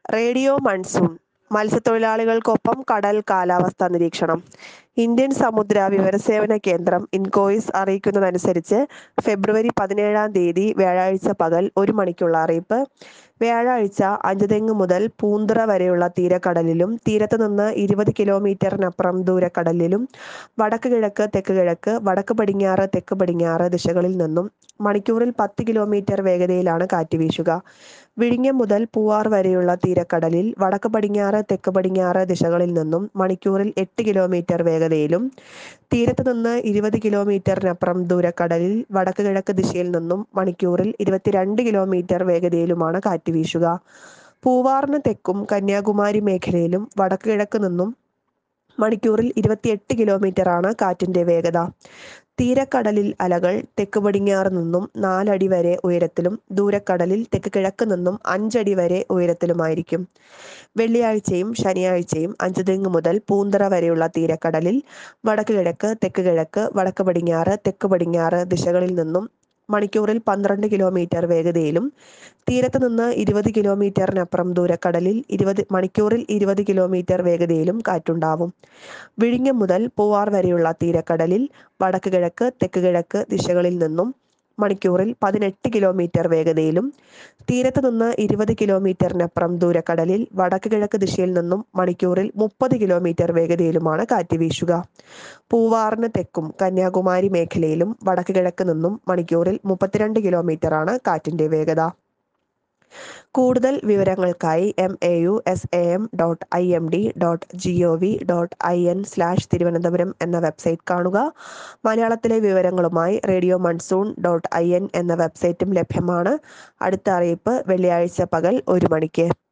radio monsoon മത്സ്യത്തൊഴിലാളികൾക്കൊപ്പം കടൽ കാലാവസ്ഥാ നിരീക്ഷണം ഇന്ത്യൻ സമുദ്ര വിവരസേവന കേന്ദ്രം ഇൻകോയിസ് അറിയിക്കുന്നതനുസരിച്ച് ഫെബ്രുവരി പതിനേഴാം തീയതി വ്യാഴാഴ്ച പകൽ ഒരു മണിക്കുള്ള അറിയിപ്പ് വ്യാഴാഴ്ച അഞ്ചുതെങ്ങ് മുതൽ പൂന്തുറ വരെയുള്ള തീരക്കടലിലും തീരത്ത് നിന്ന് ഇരുപത് കിലോമീറ്ററിനപ്പുറം ദൂരക്കടലിലും വടക്ക് കിഴക്ക് തെക്ക് കിഴക്ക് വടക്ക് പടിഞ്ഞാറ് തെക്ക് പടിഞ്ഞാറ് ദിശകളിൽ നിന്നും മണിക്കൂറിൽ പത്ത് കിലോമീറ്റർ വേഗതയിലാണ് കാറ്റ് വീശുക വിഴിഞ്ഞം മുതൽ പൂവാർ വരെയുള്ള തീരക്കടലിൽ വടക്ക് പടിഞ്ഞാറ് തെക്ക് പടിഞ്ഞാറ് ദിശകളിൽ നിന്നും മണിക്കൂറിൽ എട്ട് കിലോമീറ്റർ വേഗതയിലും തീരത്ത് നിന്ന് ഇരുപത് കിലോമീറ്ററിനപ്പുറം ദൂരക്കടലിൽ വടക്ക് കിഴക്ക് ദിശയിൽ നിന്നും മണിക്കൂറിൽ ഇരുപത്തിരണ്ട് കിലോമീറ്റർ വേഗതയിലുമാണ് കാറ്റ് വീശുക പൂവാറിന് തെക്കും കന്യാകുമാരി മേഖലയിലും വടക്ക് കിഴക്ക് നിന്നും മണിക്കൂറിൽ ഇരുപത്തിയെട്ട് കിലോമീറ്ററാണ് കാറ്റിന്റെ വേഗത തീരക്കടലിൽ അലകൾ തെക്ക് പടിഞ്ഞാറ് നിന്നും നാലടി വരെ ഉയരത്തിലും ദൂരക്കടലിൽ തെക്ക് കിഴക്ക് നിന്നും അഞ്ചടി വരെ ഉയരത്തിലുമായിരിക്കും വെള്ളിയാഴ്ചയും ശനിയാഴ്ചയും അഞ്ചുതെങ്ങ് മുതൽ പൂന്തറ വരെയുള്ള തീരക്കടലിൽ വടക്ക് കിഴക്ക് തെക്ക് കിഴക്ക് വടക്ക് പടിഞ്ഞാറ് തെക്ക് പടിഞ്ഞാറ് ദിശകളിൽ നിന്നും മണിക്കൂറിൽ പന്ത്രണ്ട് കിലോമീറ്റർ വേഗതയിലും തീരത്ത് നിന്ന് ഇരുപത് കിലോമീറ്ററിനപ്പുറം ദൂരക്കടലിൽ ഇരുപത് മണിക്കൂറിൽ ഇരുപത് കിലോമീറ്റർ വേഗതയിലും കാറ്റുണ്ടാവും വിഴിഞ്ഞം മുതൽ പൂവാർ വരെയുള്ള തീരക്കടലിൽ വടക്ക് കിഴക്ക് തെക്ക് കിഴക്ക് ദിശകളിൽ നിന്നും മണിക്കൂറിൽ പതിനെട്ട് കിലോമീറ്റർ വേഗതയിലും തീരത്ത് നിന്ന് ഇരുപത് കിലോമീറ്ററിനപ്പുറം ദൂരക്കടലിൽ വടക്ക് കിഴക്ക് ദിശയിൽ നിന്നും മണിക്കൂറിൽ മുപ്പത് കിലോമീറ്റർ വേഗതയിലുമാണ് കാറ്റ് വീശുക പൂവാറിന് തെക്കും കന്യാകുമാരി മേഖലയിലും വടക്ക് കിഴക്ക് നിന്നും മണിക്കൂറിൽ മുപ്പത്തിരണ്ട് കിലോമീറ്ററാണ് കാറ്റിന്റെ വേഗത കൂടുതൽ വിവരങ്ങൾക്കായി M A U S A M dot I M D dot G O V dot I N slash Thiruvananthapuram എന്ന വെബ്സൈറ്റ് കാണുക മലയാളത്തിലെ വിവരങ്ങളുമായി radio monsoon dot I N എന്ന വെബ്സൈറ്റും ലഭ്യമാണ് അടുത്ത അറിയിപ്പ് വെള്ളിയാഴ്ച പകൽ ഒരു മണിക്ക്